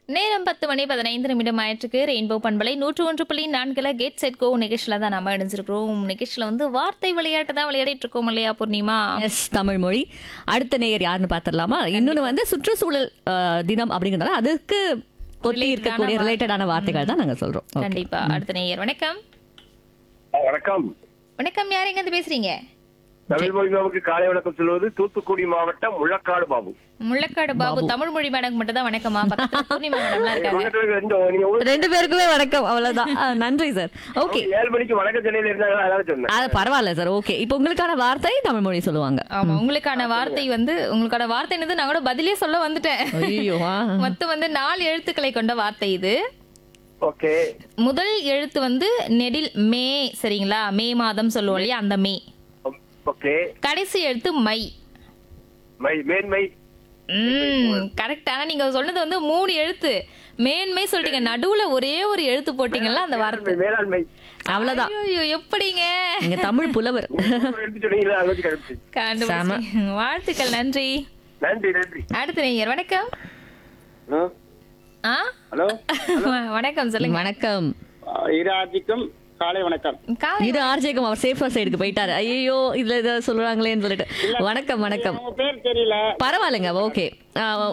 நேரம் பத்து மணி பதினைந்து நிமிடம் ஆயிற்றுக்கு ரெயின்போ பண்பலை நூற்று ஒன்று புள்ளி நான்குல கேட் செட் கோ நிகழ்ச்சியில தான் நம்ம இணைஞ்சிருக்கிறோம் நிகழ்ச்சியில வந்து வார்த்தை விளையாட்டு தான் விளையாடிட்டு இருக்கோம் இல்லையா பூர்ணிமா எஸ் தமிழ் மொழி அடுத்த நேயர் யாருன்னு பார்த்துடலாமா இன்னொன்று வந்து சுற்றுச்சூழல் அஹ், தினம் அப்படிங்கிறதால அதுக்கு ஒட்டி இருக்கக்கூடிய ரிலேட்டடான வார்த்தைகள் தான் நாங்கள் சொல்றோம் Okay. கண்டிப்பா அடுத்த நேயர் வணக்கம் வணக்கம் வணக்கம் யார் எங்க இருந்து பேசுறீங்க தமிழ் மொழி பாபுக்கு காலை வணக்கம் சொல்வது தூத்துக்குடி மாவட்டம் முள்ளக்காடு பாபு முள்ளக்காடு பாபு தமிழ் மொழி மேடம் மட்டும் தான் வணக்கமா பக்கத்துல பூர்ணிமா மேடம்லாம் இருக்காங்க பக்கத்துல இந்த நீங்க ஒரு- ரெண்டு பேருக்குமே வணக்கம் அவ்வளவுதான் அஹ், நன்றி சார் ஓகே ஏழு மணிக்கு வணக்க சென்னையில இருந்தாங்க அதான் சொன்னேன் அது பரவாயில்ல சார் ஓகே இப்போ உங்களுக்கான வார்த்தை தமிழ் மொழி சொல்லுவாங்க ஆமா உங்களுக்கான வார்த்தை வந்து உங்களுக்கான வார்த்தை என்னது நான் கூட பதிலே சொல்ல வந்துட்டேன் ஐயோ ஆ. மொத்தம் வந்து நாலு எழுத்துக்களை கொண்ட வார்த்தை இது ஓகே முதல் எழுத்து வந்து நெடில் மே சரிங்களா மே மாதம் சொல்லுவோம் இல்லையா அந்த மே ஓகே கடைசி எழுத்து மை மை மேன்மை ம் கரெக்ட் ஆனா நீங்க சொன்னது வந்து மூணு எழுத்து மேன்மை சொல்லிட்டீங்க நடுவுல ஒரே ஒரு எழுத்து போட்டீங்கல்ல அந்த வார்த்தை மேலாண்மை அவ்வளவுதான் ஐயோ எப்படிங்க நீங்க தமிழ் புலவர் எடுத்து சொன்னீங்களா அதை வச்சு கண்டுபிடிச்சு. கண்டுபிடிச்சீங்க. வாழ்த்துக்கள் நன்றி நன்றி நன்றி அடுத்த நேயர் வணக்கம் ஹலோ ஆ ஹலோ வணக்கம் சொல்லுங்க வணக்கம் இராஜிக்கும் காலை வணக்கம் காலை இது ஆர்ஜேகம் அவர் சேஃபா சைடுக்கு போயிட்டாரு ஐயோ இதுல இதை சொல்றாங்களேன்னு சொல்லிட்டு வணக்கம் வணக்கம் உங்க பேர் தெரியல பரவாயில்லைங்க ஓகே